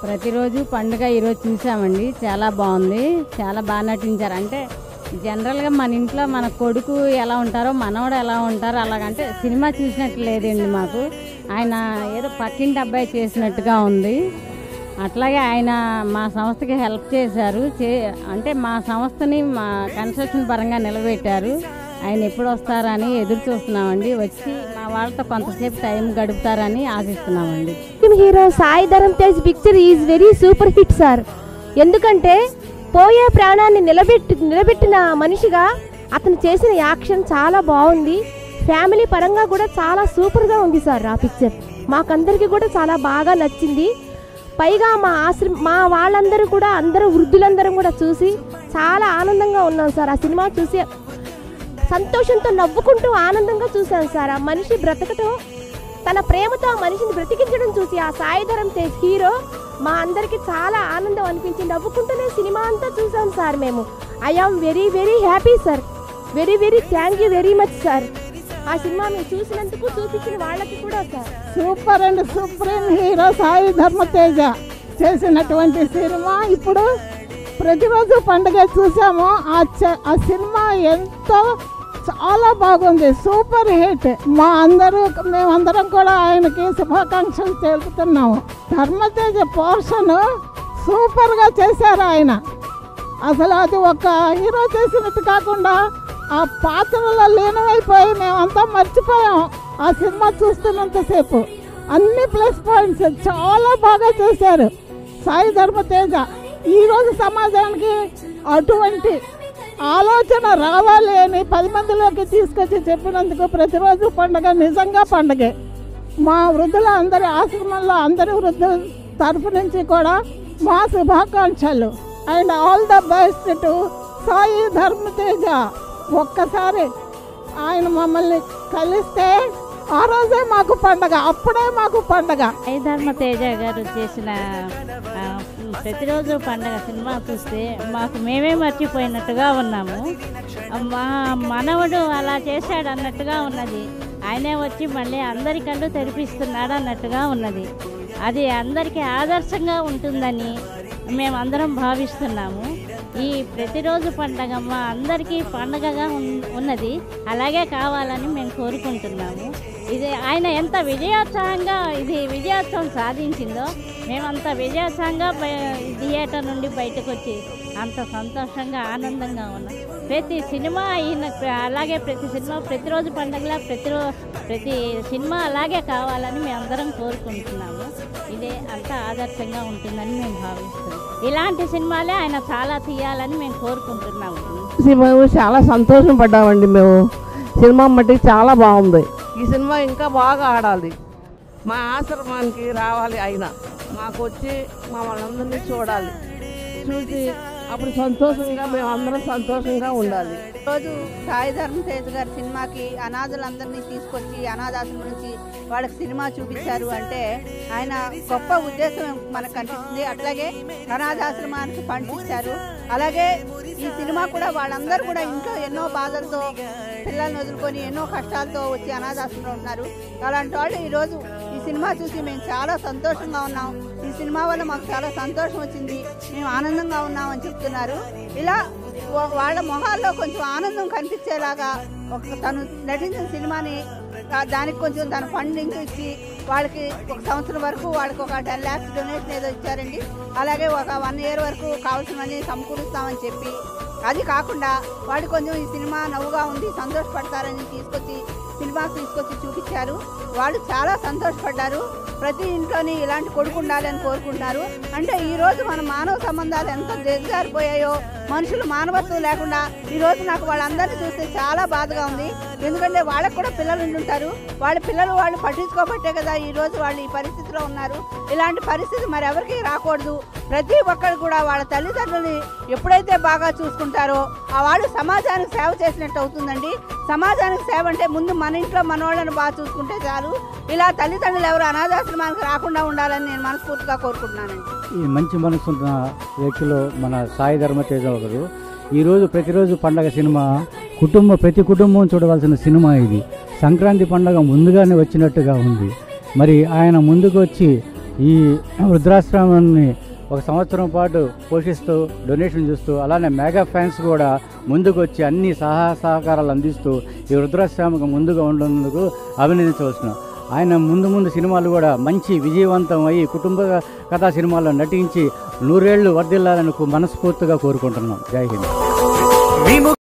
ప్రతిరోజు పండుగ ఈరోజు చూసామండి చాలా బాగుంది చాలా బాగా నటించారు అంటే జనరల్గా మన ఇంట్లో మన కొడుకు ఎలా ఉంటారో మనవడు ఎలా ఉంటారో అలాగంటే సినిమా చూసినట్టు లేదండి మాకు ఆయన ఏదో పక్కింటి అబ్బాయి చేసినట్టుగా ఉంది అట్లాగే ఆయన మా సంస్థకి హెల్ప్ చేశారు చే అంటే మా సంస్థని మా కన్స్ట్రక్షన్ పరంగా నిలబెట్టారు ఆయన ఎప్పుడు వస్తారని ఎదురు చూస్తున్నామండి వచ్చి మా వాళ్ళతో కొంతసేపు టైం గడుపుతారని ఆశిస్తున్నామండి film hero Sai Dharam Tej picture is very super hit sir ఎందుకంటే పోయే ప్రాణాన్ని నిలబెట్టి నిలబెట్టిన మనిషిగా అతను చేసిన యాక్షన్ చాలా బాగుంది ఫ్యామిలీ పరంగా కూడా చాలా సూపర్గా ఉంది సార్ ఆ పిక్చర్ మాకందరికీ కూడా చాలా బాగా నచ్చింది పైగా మా ఆశ్రమ మా వాళ్ళందరూ కూడా అందరూ వృద్ధులందరం కూడా చూసి చాలా ఆనందంగా ఉన్నాం సార్ ఆ సినిమా చూసి సంతోషంతో నవ్వుకుంటూ ఆనందంగా చూశాను సార్ ఆ మనిషి బ్రతకటం తన ప్రేమతో ఆ మనిషిని బ్రతికించడం చూసి ఆ సాయిధరం తేజ్ హీరో మా అందరికి చాలా ఆనందం అనిపించి నవ్వుకుంటూనే సినిమా అంతా చూసాం సార్ మేము I am very very happy sir very very thank you very much sir ఆ సినిమా మేము చూసినందుకు చూపించిన వాళ్ళకి కూడా sir super and supreme hero Sai Dharmateja చేసినటువంటి సినిమా ఇప్పుడు ప్రతిరోజు పండుగ చూసాము ఆ చ- ఆ సినిమా ఎంతో చాలా బాగుంది సూపర్ హిట్ మా అందరూ మేమందరం కూడా ఆయనకి శుభాకాంక్షలు తెలుపుతున్నాము ధర్మతేజ పోర్షన్ సూపర్గా చేశారు ఆయన అసలు అది ఒక హీరో చేసినట్టు కాకుండా ఆ పాత్రలో లీనమైపోయి మేమంతా మర్చిపోయాం ఆ సినిమా చూస్తున్నంతసేపు అన్ని ప్లస్ పాయింట్స్ చాలా బాగా చేశారు సాయి ధర్మతేజ ఈరోజు సమాజానికి అటువంటి ఆలోచన రావాలి అని పది మందిలోకి తీసుకొచ్చి చెప్పినందుకు ప్రతిరోజు పండుగ నిజంగా పండుగే మా వృద్ధుల అందరి ఆశ్రమంలో అందరి వృద్ధుల తరఫు నుంచి కూడా మా శుభాకాంక్షలు and all the best to Sai Dharmateja ఒక్కసారి ఆయన మమ్మల్ని కలిస్తే ఆ రోజే మాకు పండగ అప్పుడే మాకు పండగ ధర్మ తేజ గారు చేసిన ఆ, ప్రతిరోజు పండగ సినిమా చూస్తే మాకు మేమే మర్చిపోయినట్టుగా ఉన్నాము ఆ, మా మనవడు అలా చేశాడు అన్నట్టుగా ఉన్నది ఆయనే వచ్చి మళ్ళీ అందరి కళ్ళు తెరిపిస్తున్నాడు అన్నట్టుగా ఉన్నది అది అందరికీ ఆదర్శంగా ఉంటుందని మేమందరం భావిస్తున్నాము ఈ ప్రతిరోజు పండగ మా అందరికీ పండగగా ఉన్- ఉన్నది అలాగే కావాలని మేము కోరుకుంటున్నాము ఇది ఆయన ఎంత విజయోత్సాహంగా ఇది విజయోత్సవం సాధించిందో మేమంత విజయోత్సాహంగా బయ- థియేటర్ నుండి బయటకు వచ్చి అంత సంతోషంగా ఆనందంగా ఉన్నాం ప్రతి సినిమా అయిన అలాగే ప్రతి సినిమా ప్రతిరోజు పండగలా ప్రతిరో ప్రతి సినిమా అలాగే కావాలని మేమందరం కోరుకుంటున్నాము ఇదే అంత ఆదర్శంగా ఉంటుందని మేము భావిస్తున్నాం ఇలాంటి సినిమాలే ఆయన చాలా తీయాలని మేము కోరుకుంటున్నాము మేము చాలా సంతోషం పడ్డామండి మేము సినిమా మట్టికి చాలా బాగుంది ఈ సినిమా ఇంకా బాగా ఆడాలి మా ఆశ్రమానికి రావాలి ఆయన మాకు వచ్చి మా వాళ్ళందరినీ చూడాలి చూసి అప్పుడు సంతోషంగా మేము అందరం సంతోషంగా ఉండాలి రోజు సాయి ధర్మ తేజ్ గారి సినిమాకి అనాథులందరినీ తీసుకొచ్చి అనాథాశ్రమం నుంచి వాళ్ళకి సినిమా చూపించారు అంటే ఆయన గొప్ప ఉద్దేశం మనకు కనిపిస్తుంది అట్లాగే అనాథాశ్రమానికి ఫండ్స్ ఇచ్చారు అలాగే ఈ సినిమా కూడా వాళ్ళందరూ కూడా ఇంట్లో ఎన్నో బాధలతో పిల్లల్ని వదులుకొని ఎన్నో కష్టాలతో వచ్చి అనాథాశ్రమంలో ఉన్నారు అలాంటి వాళ్ళు ఈరోజు ఈ సినిమా చూసి మేము చాలా సంతోషంగా ఉన్నాం ఈ సినిమా వల్ల మాకు చాలా సంతోషం వచ్చింది మేము ఆనందంగా ఉన్నాం అని చెప్తున్నారు ఇలా వా- వాళ్ళ మొహాల్లో కొంచెం ఆనందం కనిపించేలాగా ఒక తను నటించిన సినిమాని ఆ- దానికి కొంచెం తన ఫండింగ్ ఇచ్చి వాళ్ళకి ఒక సంవత్సరం వరకు వాళ్ళకి ఒక టెన్ ల్యాక్స్ డొనేషన్ ఏదో ఇచ్చారండి అలాగే ఒక వన్ ఇయర్ వరకు కావాల్సినవన్నీ సమకూరుస్తామని చెప్పి అది కాకుండా వాళ్ళు కొంచెం ఈ సినిమా నవ్వుగా ఉంది సంతోషపడతారని తీసుకొచ్చి సినిమా తీసుకొచ్చి చూపించారు వాళ్ళు చాలా సంతోషపడ్డారు ప్రతి ఇంట్లోని ఇలాంటి కొడుకు ఉండాలని కోరుకుంటున్నారు అంటే ఈ రోజు మన మానవ సంబంధాలు ఎంత దిగజారిపోయాయో మనుషులు మానవత్వం లేకుండా ఈ రోజు నాకు వాళ్ళందరినీ చూస్తే చాలా బాధగా ఉంది ఎందుకంటే వాళ్ళకు కూడా పిల్లలు ఉండుంటారు వాళ్ళ పిల్లలు వాళ్ళు పట్టించుకోబట్టే కదా ఈ రోజు వాళ్ళు ఈ పరిస్థితిలో ఉన్నారు ఇలాంటి పరిస్థితి మరి ఎవరికి రాకూడదు ప్రతి ఒక్కరు కూడా వాళ్ళ తల్లిదండ్రులని ఎప్పుడైతే బాగా చూసుకుంటారో ఆ వాళ్ళు సమాజానికి సేవ చేసినట్టు అవుతుందండి సమాజానికి సేవ అంటే ముందు మన ఇంట్లో మన వాళ్ళని బాగా చూసుకుంటే చాలు ఇలా తల్లిదండ్రులు ఎవరు అనాథాశ్రమానికి రాకుండా ఉండాలని నేను మనస్ఫూర్తిగా కోరుకుంటున్నానండి ఈ మంచి మనసున్న వ్యక్తులు మన సాయి ధర్మతేజ ఒకరు ఈరోజు ప్రతిరోజు పండగ సినిమా కుటుంబం ప్రతి కుటుంబం చూడవలసిన సినిమా ఇది సంక్రాంతి పండగ ముందుగానే వచ్చినట్టుగా ఉంది మరి ఆయన ముందుకు వచ్చి ఈ వృద్ధాశ్రమాన్ని ఒక సంవత్సరం పాటు పోషిస్తూ డొనేషన్ చూస్తూ అలానే మెగా ఫ్యాన్స్ కూడా ముందుకు వచ్చి అన్ని సహా సహకారాలు అందిస్తూ ఈ వృద్ధాశ్రమకు ముందుగా ఉండేందుకు అభినందించవచ్చును ఆయన ముందు ముందు సినిమాలు కూడా మంచి విజయవంతం అయ్యి కుటుంబ కథా సినిమాల్లో నటించి నూరేళ్లు వర్ధిల్లాలని మనస్ఫూర్తిగా కోరుకుంటున్నాం జై హింద్